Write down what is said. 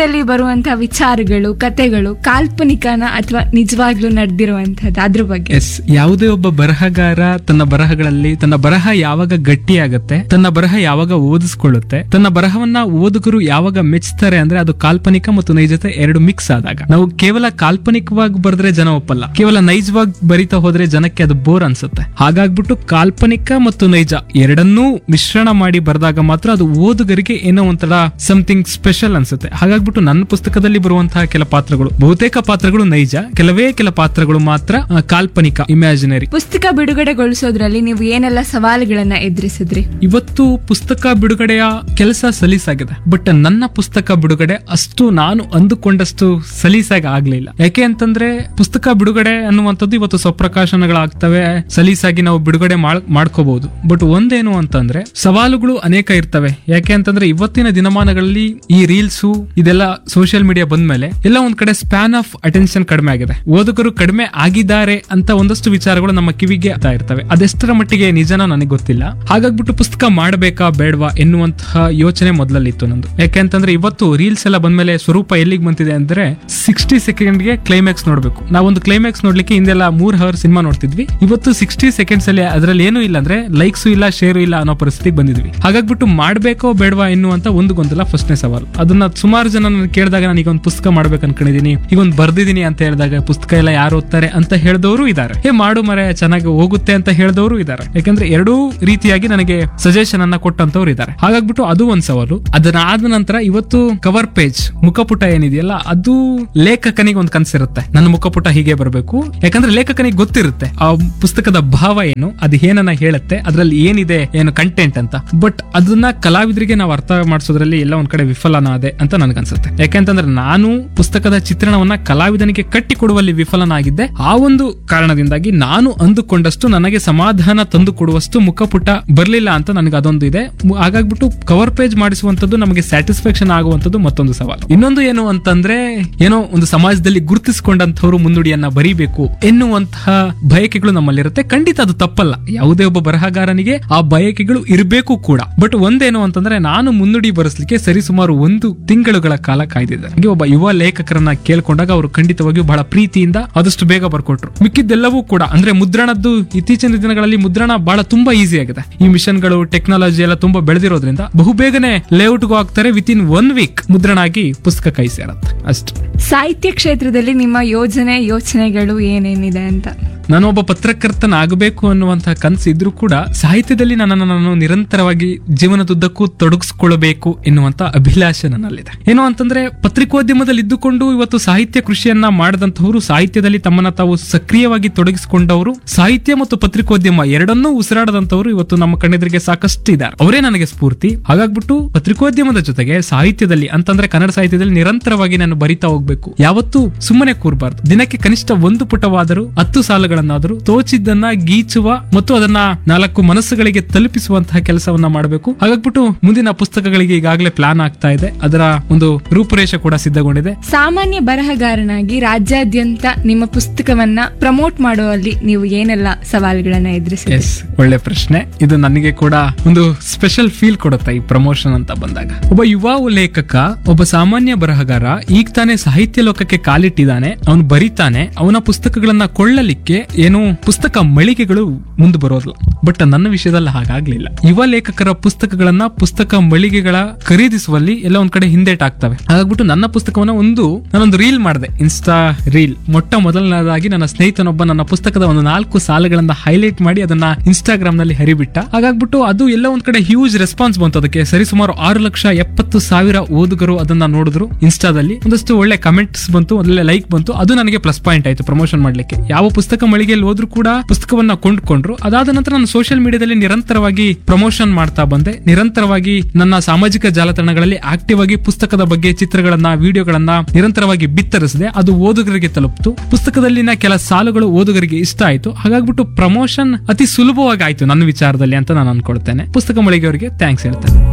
ಪುಸ್ತಕದಲ್ಲಿ ಬರುವಂತಹ ವಿಚಾರಗಳು ಕತೆಗಳು ಕಾಲ್ಪನಿಕನ ಅಥವಾ ನಿಜವಾಗ್ಲೂ ನಡೆದಿರುವಂತಹದ್ದು ಅದ್ರ ಬಗ್ಗೆ ಎಸ್ ಯಾವುದೇ ಒಬ್ಬ ಬರಹಗಾರ ತನ್ನ ಬರಹಗಳಲ್ಲಿ ತನ್ನ ಬರಹ ಯಾವಾಗ ಗಟ್ಟಿಯಾಗತ್ತೆ ತನ್ನ ಬರಹ ಯಾವಾಗ ಓದಿಸ್ಕೊಳ್ಳುತ್ತೆ ತನ್ನ ಬರಹವನ್ನ ಓದುಗರು ಯಾವಾಗ ಮೆಚ್ತಾರೆ ಅಂದ್ರೆ ಅದು ಕಾಲ್ಪನಿಕ ಮತ್ತು ನೈಜತೆ ಎರಡು ಮಿಕ್ಸ್ ಆದಾಗ ನಾವು ಕೇವಲ ಕಾಲ್ಪನಿಕವಾಗಿ ಬರೆದ್ರೆ ಜನ ಒಪ್ಪಲ್ಲ ಕೇವಲ ನೈಜವಾಗಿ ಬರಿತಾ ಹೋದ್ರೆ ಜನಕ್ಕೆ ಅದು ಬೋರ್ ಅನ್ಸುತ್ತೆ ಹಾಗಾಗ್ಬಿಟ್ಟು ಕಾಲ್ಪನಿಕ ಮತ್ತು ನೈಜ ಎರಡನ್ನೂ ಮಿಶ್ರಣ ಮಾಡಿ ಬರೆದಾಗ ಮಾತ್ರ ಅದು ಓದುಗರಿಗೆ ಏನೋ ಒಂಥರ ಸಮಥಿಂಗ್ ಸ್ಪೆಷಲ್ ಅನ್ಸುತ್ತೆ ಹಾಗಾಗ್ಬಿಟ್ಟು ನನ್ನ ಪುಸ್ತಕದಲ್ಲಿ ಬರುವಂತಹ ಕೆಲ ಪಾತ್ರಗಳು ಬಹುತೇಕ ಪಾತ್ರಗಳು ನೈಜ ಕೆಲವೇ ಕೆಲ ಪಾತ್ರಗಳು ಮಾತ್ರ ಆ, ಕಾಲ್ಪನಿಕ ಇಮ್ಯಾಜಿನರಿ ಪುಸ್ತಕ ಬಿಡುಗಡೆಗೊಳಿಸೋದ್ರಲ್ಲಿ ನೀವು ಏನೆಲ್ಲ ಸವಾಲುಗಳನ್ನ ಎದುರಿಸಿದ್ರಿ ಇವತ್ತು ಪುಸ್ತಕ ಬಿಡುಗಡೆಯ ಕೆಲಸ ಸಲೀಸಾಗಿದೆ ಬಟ್ ನನ್ನ ಪುಸ್ತಕ ಬಿಡುಗಡೆ ಅಷ್ಟು ನಾನು ಅಂದುಕೊಂಡಷ್ಟು ಸಲೀಸಾಗಿ ಆಗ್ಲಿಲ್ಲ ಯಾಕೆ ಅಂತಂದ್ರೆ ಪುಸ್ತಕ ಬಿಡುಗಡೆ ಅನ್ನುವಂಥದ್ದು ಇವತ್ತು ಸ್ವಪ್ರಕಾಶನಗಳಾಗ್ತವೆ ಸಲೀಸಾಗಿ ನಾವು ಬಿಡುಗಡೆ ಮಾಡ್- ಮಾಡ್ಕೋಬಹುದು ಬಟ್ ಒಂದೇನು ಅಂತಂದ್ರೆ ಸವಾಲುಗಳು ಅನೇಕ ಇರ್ತವೆ ಯಾಕೆ ಅಂತಂದ್ರೆ ಇವತ್ತಿನ ದಿನಮಾನಗಳಲ್ಲಿ ಈ ರೀಲ್ಸು ಇದೆಲ್ಲ ಸೋಷಿಯಲ್ ಮೀಡಿಯಾ ಬಂದ್ಮೇಲೆ ಎಲ್ಲ ಒಂದ್ ಕಡೆ ಸ್ಪ್ಯಾನ್ ಆಫ್ ಅಟೆನ್ಷನ್ ಕಡಿಮೆ ಆಗಿದೆ ಓದುಗರು ಕಡಿಮೆ ಆಗಿದ್ದಾರೆ ಅಂತ ಒಂದಷ್ಟು ವಿಚಾರಗಳು ನಮ್ಮ ಕಿವಿಗೆ ಆಗ್ತಾ ಇರ್ತವೆ ಅದೆಷ್ಟರ ಮಟ್ಟಿಗೆ ನಿಜನೋ ನನಗೆ ಗೊತ್ತಿಲ್ಲ ಹಾಗಾಗ್ಬಿಟ್ಟು ಪುಸ್ತಕ ಮಾಡಬೇಕಾ ಬೇಡವಾ ಎನ್ನುವಂತಹ ಯೋಚನೆ ಮೊದಲಲ್ಲಿತ್ತು ನಂದು ಯಾಕೆ ಅಂತಂದ್ರೆ ಇವತ್ತು ರೀಲ್ಸ್ ಎಲ್ಲ ಬಂದ್ಮೇಲೆ ಸ್ವರೂಪ ಎಲ್ಲಿಗೆ ಬಂತಿದೆ ಅಂದ್ರೆ ಸಿಕ್ಸ್ಟಿ ಸೆಕೆಂಡ್ಗೆ ಕ್ಲೈಮ್ಯಾಕ್ಸ್ ನೋಡ್ಬೇಕು ನಾವೊಂದು ಕ್ಲೈಮ್ಯಾಕ್ಸ್ ನೋಡ್ಲಿಕ್ಕೆ ಹಿಂದೆಲ್ಲ ಮೂರ್ ಅವರ್ ಸಿನಿಮಾ ನೋಡ್ತಿದ್ವಿ ಇವತ್ತು ಸಿಕ್ಸ್ಟಿ ಸೆಕೆಂಡ್ಸ್ ಅಲ್ಲಿ ಅದ್ರಲ್ಲಿ ಏನೂ ಇಲ್ಲ ಅಂದ್ರೆ ಲೈಕ್ಸು ಇಲ್ಲ ಶೇರು ಇಲ್ಲ ಅನ್ನೋ ಪರಿಸ್ಥಿತಿಗೆ ಬಂದಿದ್ವಿ ಹಾಗಾಗ್ಬಿಟ್ಟು ಮಾಡ್ಬೇಕೋ ಬೇಡವಾ ಎನ್ನುವಂತ ಒಂದು ಗೊಂದಲ ಫಸ್ಟ್ನೇ ಸವಾಲು ಅದನ್ನ ಸುಮಾರು ಜನ ನಾನು ಕೇಳಿದಾಗ ನಾನು ಈಗ ಒಂದು ಪುಸ್ತಕ ಮಾಡ್ಬೇಕು ಅನ್ಕೊಂಡಿದೀನಿ ಈಗ ಒಂದು ಬರ್ದಿದೀನಿ ಅಂತ ಹೇಳಿದಾಗ ಪುಸ್ತಕ ಎಲ್ಲ ಯಾರು ಓದ್ತಾರೆ ಅಂತ ಹೇಳಿದವರು ಇದ್ದಾರೆ ಹೇ ಮಾಡು ಮರೆ ಚೆನ್ನಾಗಿ ಹೋಗುತ್ತೆ ಅಂತ ಹೇಳಿದವರು ಇದ್ದಾರೆ ಯಾಕಂದ್ರೆ ಎರಡೂ ರೀತಿಯಾಗಿ ನನಗೆ ಸಜೆಷನ್ ಅನ್ನ ಕೊಟ್ಟಂತವ್ರು ಇದ್ದಾರೆ ಹಾಗಾಗ್ಬಿಟ್ಟು ಅದು ಒಂದ್ ಸವಾಲು ಅದನ್ನಾದ ನಂತರ ಇವತ್ತು ಕವರ್ ಪೇಜ್ ಮುಖಪುಟ ಏನಿದೆಯಲ್ಲ ಅದು ಲೇಖಕನಿಗೆ ಒಂದು ಕನ್ಸಿರುತ್ತೆ ನನ್ನ ಮುಖಪುಟ ಹೀಗೆ ಬರಬೇಕು ಯಾಕಂದ್ರೆ ಲೇಖಕನಿಗೆ ಗೊತ್ತಿರುತ್ತೆ ಆ ಪುಸ್ತಕದ ಭಾವ ಏನು ಅದು ಏನನ್ನ ಹೇಳುತ್ತೆ ಅದ್ರಲ್ಲಿ ಏನಿದೆ ಏನು ಕಂಟೆಂಟ್ ಅಂತ ಬಟ್ ಅದನ್ನ ಕಲಾವಿದರಿಗೆ ನಾವು ಅರ್ಥ ಮಾಡಿಸೋದ್ರಲ್ಲಿ ಎಲ್ಲ ಒಂದ್ ಕಡೆ ವಿಫಲನಾದೆ ಅಂತ ನನ್ಗನ್ಸುತ್ತೆ ಯಾಕೆಂತಂದ್ರೆ ನಾನು ಪುಸ್ತಕದ ಚಿತ್ರಣವನ್ನ ಕಲಾವಿದನಿಗೆ ಕಟ್ಟಿ ಕೊಡುವಲ್ಲಿ ವಿಫಲನಾಗಿದ್ದೆ ಆ ಒಂದು ಕಾರಣದಿಂದಾಗಿ ನಾನು ಅಂದುಕೊಂಡಷ್ಟು ನನಗೆ ಸಮಾಧಾನ ತಂದು ಕೊಡುವಷ್ಟು ಮುಖಪುಟ ಬರ್ಲಿಲ್ಲ ಅಂತ ನನಗೆ ಅದೊಂದು ಇದೆ ಮು- ಹಾಗಾಗ್ಬಿಟ್ಟು ಕವರ್ ಪೇಜ್ ಮಾಡಿಸುವಂತದ್ದು ನಮಗೆ ಸ್ಯಾಟಿಸ್ಫ್ಯಾಕ್ಷನ್ ಆಗುವಂತದ್ದು ಮತ್ತೊಂದು ಸವಾಲು ಇನ್ನೊಂದು ಏನು ಅಂತಂದ್ರೆ ಏನೋ ಒಂದು ಸಮಾಜದಲ್ಲಿ ಗುರುತಿಸಿಕೊಂಡಂತವ್ರು ಮುನ್ನುಡಿಯನ್ನ ಬರೀಬೇಕು ಎನ್ನುವಂತಹ ಬಯಕೆಗಳು ನಮ್ಮಲ್ಲಿರುತ್ತೆ ಖಂಡಿತ ಅದು ತಪ್ಪಲ್ಲ ಯಾವುದೇ ಒಬ್ಬ ಬರಹಗಾರನಿಗೆ ಆ ಬಯಕೆಗಳು ಇರಬೇಕು ಕೂಡ ಬಟ್ ಒಂದೇನು ಅಂತಂದ್ರೆ ನಾನು ಮುನ್ನುಡಿ ಬರೆಸಲಿಕ್ಕೆ ಸರಿಸುಮಾರು ಒಂದು ತಿಂಗಳುಗಳ ಕಾಲ ಕಾಯ್ದಿದ್ದೆ ಹಾಗೆ ಒಬ್ಬ ಯುವ ಲೇಖಕರನ್ನ ಕೇಳ್ಕೊಂಡಾಗ ಅವರು ಖಂಡಿತವಾಗಿಯೂ ಬಹಳ ಪ್ರೀತಿಯಿಂದ ಆದಷ್ಟು ಬೇಗ ಬರ್ಕೊಟ್ರು ಮಿಕ್ಕಿದ್ದೆಲ್ಲವೂ ಕೂಡ ಅಂದ್ರೆ ಮುದ್ರಣದ್ದು ಇತ್ತೀಚಿನ ದಿನಗಳಲ್ಲಿ ಮುದ್ರಣ ಬಹಳ ತುಂಬಾ ಈಸಿ ಆಗಿದೆ ಈ ಮಿಷನ್ಗಳು ಟೆಕ್ನಾಲಜಿ ಎಲ್ಲ ತುಂಬಾ ಬೆಳೆದಿರೋದ್ರಿಂದ ಬಹುಬೇಗನೆ ಲೇಔಟ್ಗೂ ಆಗ್ತಾರೆ ವಿತ್ ಇನ್ ಒನ್ ವೀಕ್ ಮುದ್ರಣ ಆಗಿ ಪುಸ್ತಕ ಕೈ ಸೇರತ್ತೆ ಅಷ್ಟು ಸಾಹಿತ್ಯ ಕ್ಷೇತ್ರದಲ್ಲಿ ನಿಮ್ಮ ಯೋಜನೆ ಯೋಚನೆಗಳು ಏನೇನಿದೆ ಅಂತ ನಾನು ಒಬ್ಬ ಪತ್ರಕರ್ತನಾಗಬೇಕು ಅನ್ನುವಂತಹ ಕನಸು ಇದ್ರೂ ಕೂಡ ಸಾಹಿತ್ಯದಲ್ಲಿ ನನ್ನನ್ನು ನಾನು ನಿರಂತರವಾಗಿ ಜೀವನದುದ್ದಕ್ಕೂ ತೊಡಗಿಸ್ಕೊಳ್ಬೇಕು ಎನ್ನುವಂತ ಅಭಿಲಾಷೆ ನನ್ನಲ್ಲಿದೆ ಏನು ಅಂತಂದ್ರೆ ಪತ್ರಿಕೋದ್ಯಮದಲ್ಲಿ ಇದ್ದುಕೊಂಡು ಇವತ್ತು ಸಾಹಿತ್ಯ ಕೃಷಿಯನ್ನ ಮಾಡಿದಂತಹವರು ಸಾಹಿತ್ಯದಲ್ಲಿ ತಮ್ಮನ್ನ ತಾವು ಸಕ್ರಿಯವಾಗಿ ತೊಡಗಿಸಿಕೊಂಡವರು ಸಾಹಿತ್ಯ ಮತ್ತು ಪತ್ರಿಕೋದ್ಯಮ ಎರಡನ್ನೂ ಉಸಿರಾಡದಂತವರು ಇವತ್ತು ನಮ್ಮ ಕಣ್ಣೆದುರಿಗೆ ಸಾಕಷ್ಟು ಇದ್ದಾರೆ ಅವರೇ ನನಗೆ ಸ್ಫೂರ್ತಿ ಹಾಗಾಗ್ಬಿಟ್ಟು ಪತ್ರಿಕೋದ್ಯಮದ ಜೊತೆಗೆ ಸಾಹಿತ್ಯದಲ್ಲಿ ಅಂತಂದ್ರೆ ಕನ್ನಡ ಸಾಹಿತ್ಯದಲ್ಲಿ ನಿರಂತರವಾಗಿ ನಾನು ಬರಿತಾ ಹೋಗ್ಬೇಕು ಯಾವತ್ತೂ ಸುಮ್ಮನೆ ಕೂರಬಾರ್ದು ದಿನಕ್ಕೆ ಕನಿಷ್ಠ ಒಂದು ಪುಟವಾದರೂ ಹತ್ತು ಸಾಲುಗಳನ್ನಾದರೂ ತೋಚಿದ್ದನ್ನ ಗೀಚುವ ಮತ್ತು ಅದನ್ನ ನಾಲ್ಕು ಮನಸ್ಸುಗಳಿಗೆ ತಲುಪಿಸುವಂತಹ ಕೆಲಸವನ್ನ ಮಾಡಬೇಕು ಹಾಗಾಗ್ಬಿಟ್ಟು ಮುಂದಿನ ಪುಸ್ತಕಗಳಿಗೆ ಈಗಾಗಲೇ ಪ್ಲಾನ್ ಆಗ್ತಾ ಇದೆ ಅದರ ಒಂದು ರೂಪುರೇಷೆ ಕೂಡ ಸಿದ್ಧಗೊಂಡಿದೆ ಸಾಮಾನ್ಯ ಬರಹಗಾರನಾಗಿ ರಾಜ್ಯಾದ್ಯಂತ ನಿಮ್ಮ ಪುಸ್ತಕವನ್ನ ಪ್ರಮೋಟ್ ಮಾಡುವಲ್ಲಿ ನೀವು ಏನೆಲ್ಲ ಸವಾಲುಗಳನ್ನ ಎದುರಿಸಿದ್ರಿ ಎಸ್ ಒಳ್ಳೆ ಪ್ರಶ್ನೆ ಇದು ನನಗೆ ಕೂಡ ಒಂದು ಸ್ಪೆಷಲ್ ಫೀಲ್ ಕೊಡುತ್ತೆ ಈ ಪ್ರಮೋಷನ್ ಅಂತ ಬಂದಾಗ ಒಬ್ಬ ಯುವ ಲೇಖಕ ಒಬ್ಬ ಸಾಮಾನ್ಯ ಬರಹಗಾರ ಈಗ ತಾನೇ ಸಾಹಿತ್ಯ ಲೋಕಕ್ಕೆ ಕಾಲಿಟ್ಟಿದ್ದಾನೆ ಅವನು ಬರಿತಾನೆ ಅವನ ಪುಸ್ತಕಗಳನ್ನ ಕೊಳ್ಳಲಿಕ್ಕೆ ಏನು ಪುಸ್ತಕ ಮಳಿಗೆಗಳು ಮುಂದೆ ಬರೋದಿಲ್ಲ ಬಟ್ ನನ್ನ ವಿಷಯದಲ್ಲಿ ಹಾಗಾಗ್ಲಿಲ್ಲ ಯುವ ಲೇಖಕರ ಪುಸ್ತಕಗಳನ್ನ ಪುಸ್ತಕ ಮಳಿಗೆಗಳ ಖರೀದಿಸುವಲ್ಲಿ ಎಲ್ಲ ಒಂದ್ ಕಡೆ ಹಿಂದೇಟಾಗ್ತವೆ ಹಾಗಾಗ್ಬಿಟ್ಟು ನನ್ನ ಪುಸ್ತಕವನ್ನ ಒಂದು ನಾನೊಂದು ರೀಲ್ ಮಾಡಿದೆ ಇನ್ಸ್ಟಾ ರೀಲ್ ಮೊಟ್ಟ ಮೊದಲನೇದಾಗಿ ನನ್ನ ಸ್ನೇಹಿತನೊಬ್ಬ ನನ್ನ ಪುಸ್ತಕದ ಒಂದು ನಾಲ್ಕು ಸಾಲುಗಳನ್ನ ಹೈಲೈಟ್ ಮಾಡಿ ಅದನ್ನ ಇನ್ಸ್ಟಾಗ್ರಾಮ್ ನಲ್ಲಿ ಹರಿಬಿಟ್ಟ ಹಾಗಾಗ್ಬಿಟ್ಟು ಅದು ಎಲ್ಲ ಒಂದ್ ಕಡೆ ಹ್ಯೂಜ್ ರೆಸ್ಪಾನ್ಸ್ ಬಂತು ಅದಕ್ಕೆ ಸರಿಸುಮಾರು ಆರು ಲಕ್ಷ ಎಪ್ಪತ್ತು ಸಾವಿರ ಓದುಗರು ಅದನ್ನ ನೋಡಿದ್ರು ಇನ್ಸ್ಟಾದಲ್ಲಿ ಒಂದಷ್ಟು ಒಳ್ಳೆ ಕಮೆಂಟ್ಸ್ ಬಂತು ಒಳ್ಳೆ ಲೈಕ್ ಬಂತು ಅದು ನನಗೆ ಪ್ಲಸ್ ಪಾಯಿಂಟ್ ಆಯ್ತು ಪ್ರಮೋಷನ್ ಮಾಡ್ಲಿಕ್ಕೆ ಯಾವ ಪುಸ್ತಕ ಮಳಿಗೆಯಲ್ಲಿ ಹೋದ್ರು ಕೂಡ ಪುಸ್ತಕವನ್ನ ಕೊಂಡ್ಕೊಂಡ್ರು ಅದಾದ ನಂತರ ನಾನು ಸೋಷಿಯಲ್ ಮೀಡಿಯಾದಲ್ಲಿ ನಿರಂತರವಾಗಿ ಪ್ರಮೋಷನ್ ಮಾಡ್ತಾ ಬಂದೆ ನಿರಂತರವಾಗಿ ನನ್ನ ಸಾಮಾಜಿಕ ಜಾಲತಾಣಗಳಲ್ಲಿ ಆಕ್ಟಿವ್ ಆಗಿ ಪುಸ್ತಕದ ಬಗ್ಗೆ ಚಿತ್ರಗಳನ್ನ ವಿಡಿಯೋಗಳನ್ನ ನಿರಂತರವಾಗಿ ಬಿತ್ತರಿಸಿದೆ ಅದು ಓದುಗರಿಗೆ ತಲುಪ್ತು ಪುಸ್ತಕದಲ್ಲಿನ ಕೆಲ ಸಾಲುಗಳು ಓದುಗರಿಗೆ ಇಷ್ಟ ಆಯ್ತು ಹಾಗಾಗ್ಬಿಟ್ಟು ಪ್ರಮೋಷನ್ ಅತಿ ಸುಲಭವಾಗಿ ಆಯ್ತು ನನ್ನ ವಿಚಾರದಲ್ಲಿ ಅಂತ ನಾನು ಅನ್ಕೊಳ್ತೇನೆ ಪುಸ್ತಕ ಮಳಿಗೆಯವರಿಗೆ ಥ್ಯಾಂಕ್ಸ್ ಹೇಳ್ತೇನೆ